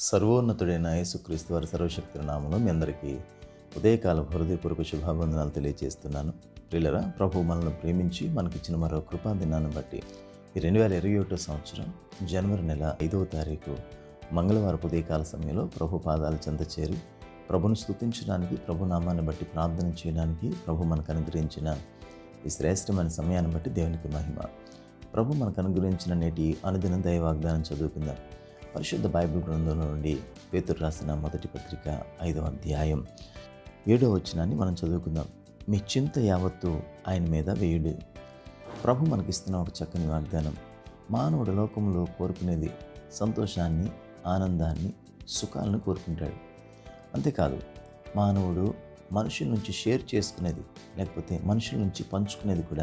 సర్వోన్నతుడైన యేసుక్రీస్తు వారి సర్వశక్తి నామంలో మీ అందరికీ ఉదయకాల హృదయపూర్వక శుభాబంధనాలు తెలియజేస్తున్నాను ప్రియులరా ప్రభు మనల్ని ప్రేమించి మనకిచ్చిన మరో కృపా దినాన్ని బట్టి ఈ రెండు వేల ఇరవై ఒకటో సంవత్సరం జనవరి నెల ఐదవ తారీఖు మంగళవారం ఉదయకాల సమయంలో ప్రభు పాదాల చెంత చేరి ప్రభును స్తుతించడానికి ప్రభు నామాన్ని బట్టి ప్రార్థన చేయడానికి ప్రభు మనకు అనుగ్రహించిన ఈ శ్రేష్టమైన సమయాన్ని బట్టి దేవునికి మహిమ ప్రభు మనకు అనుగ్రహించిన నేటి అనుదిన దైవ వాగ్దానం చదువుకుందాం పరిశుద్ధ బైబిల్ గ్రంథంలో నుండి పేతురు రాసిన మొదటి పత్రిక ఐదవ అధ్యాయం ఏడవ వచనాన్ని మనం చదువుకుందాం మీ చింత యావత్తు ఆయన మీద వేయుడు ప్రభు మనకిస్తున్న ఒక చక్కని వాగ్దానం మానవుడు లోకంలో కోరుకునేది సంతోషాన్ని ఆనందాన్ని సుఖాలను కోరుకుంటాడు అంతేకాదు మానవుడు మనుషుల నుంచి షేర్ చేసుకునేది లేకపోతే మనుషుల నుంచి పంచుకునేది కూడా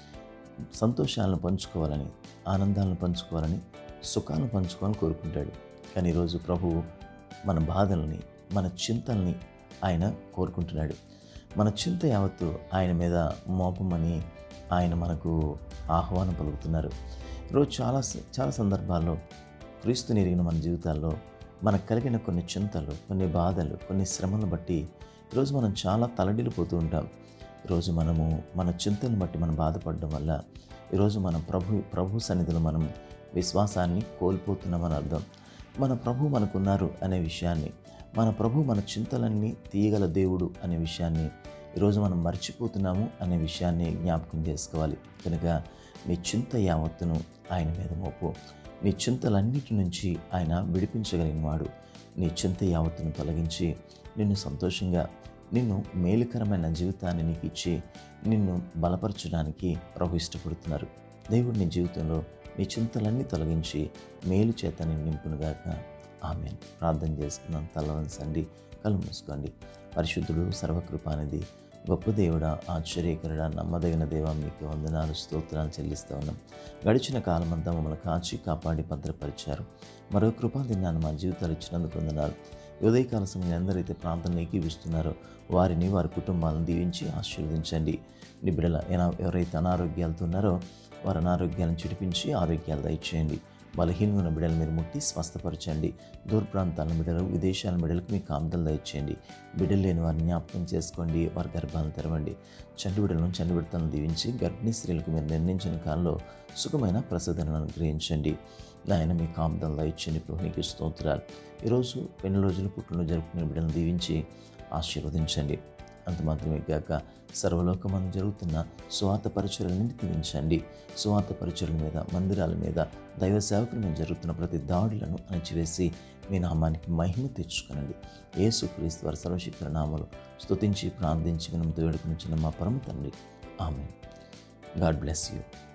సంతోషాలను పంచుకోవాలని ఆనందాలను పంచుకోవాలని సుఖాలను పంచుకోవాలని కోరుకుంటాడు కానీ ఈరోజు ప్రభువు మన బాధల్ని మన చింతల్ని ఆయన కోరుకుంటున్నాడు మన చింత యావత్తు ఆయన మీద మోపమని ఆయన మనకు ఆహ్వానం పలుకుతున్నారు ఈరోజు చాలా చాలా సందర్భాల్లో క్రీస్తుని ఎరిగిన మన జీవితాల్లో మనకు కలిగిన కొన్ని చింతలు కొన్ని బాధలు కొన్ని శ్రమలను బట్టి ఈరోజు మనం చాలా తలడిల్లిపోతూ ఉంటాం ఈరోజు మనము మన చింతలను బట్టి మనం బాధపడడం వల్ల ఈరోజు మనం ప్రభు ప్రభు సన్నిధిలో మనం విశ్వాసాన్ని కోల్పోతున్నామని అర్థం మన ప్రభు మనకున్నారు అనే విషయాన్ని మన ప్రభు మన చింతలన్నీ తీయగల దేవుడు అనే విషయాన్ని ఈరోజు మనం మర్చిపోతున్నాము అనే విషయాన్ని జ్ఞాపకం చేసుకోవాలి కనుక మీ చింత యావత్తును ఆయన మీద మోపు నీ చింతలన్నిటి నుంచి ఆయన విడిపించగలిగిన వాడు నీ చింత యావత్తును తొలగించి నిన్ను సంతోషంగా నిన్ను మేలుకరమైన జీవితాన్ని నీకు ఇచ్చి నిన్ను బలపరచడానికి ప్రభు ఇష్టపడుతున్నారు దేవుడు నీ జీవితంలో నీ చింతలన్నీ తొలగించి మేలు చేత నేను నింపునుగాక ఆమె ప్రార్థన చేసుకున్నాం తల వంచండి కళ్ళు మూసుకోండి పరిశుద్ధుడు సర్వకృపానిది గొప్ప దేవుడ ఆశ్చర్యకరుడ నమ్మదగిన దేవ మీకు వందనాలు స్తోత్రాలు చెల్లిస్తూ ఉన్నాం గడిచిన కాలమంతా మమ్మల్ని కాచి కాపాడి భద్రపరిచారు మరో కృపా దినాన్ని మా జీవితాలు ఇచ్చినందుకు వందనాలు ఉదయకాల సమయం ఎందరైతే ప్రాంతం ఏకీవిస్తున్నారో వారిని వారి కుటుంబాలను దీవించి ఆశీర్వదించండి నీ బిడ్డల ఎవరైతే అనారోగ్యాలతో ఉన్నారో వారి అనారోగ్యాలను చిడిపించి ఆరోగ్యాలు దయచేయండి బలహీనమైన బిడ్డలు మీరు ముట్టి స్వస్థపరచండి దూర ప్రాంతాల బిడ్డలు విదేశాల బిడ్డలకు మీ కాంతలు దయచేయండి బిడ్డలు లేని వారిని జ్ఞాపకం చేసుకోండి వారి గర్భాలను తెరవండి చంటి బిడ్డలను చంటి బిడ్డలను దీవించి గర్భిణీ స్త్రీలకు మీరు నిర్ణయించిన కాలంలో సుఖమైన ప్రసదనను అనుగ్రహించండి నాయన మీ కాంతలు దయచేయండి ప్రభునికి స్తోత్రాలు ఈరోజు పెళ్లి రోజులు పుట్టినరోజు జరుపుకునే బిడ్డలను దీవించి ఆశీర్వదించండి అంత మాత్రమే కాక సర్వలోకమందు జరుగుతున్న స్వార్థ పరిచయాలన్నింటి దీవించండి స్వార్థ పరిచయాల మీద మందిరాల మీద దైవ సేవకుల మీద జరుగుతున్న ప్రతి దాడులను అణచివేసి మీ నామానికి మహిమ తెచ్చుకునండి యేసుక్రీస్తు వారి సర్వశక్తుల నామలు స్తుతించి ప్రార్థించి వినంతో వేడుకుని మా పరమ తండ్రి ఆమె గాడ్ బ్లెస్ యూ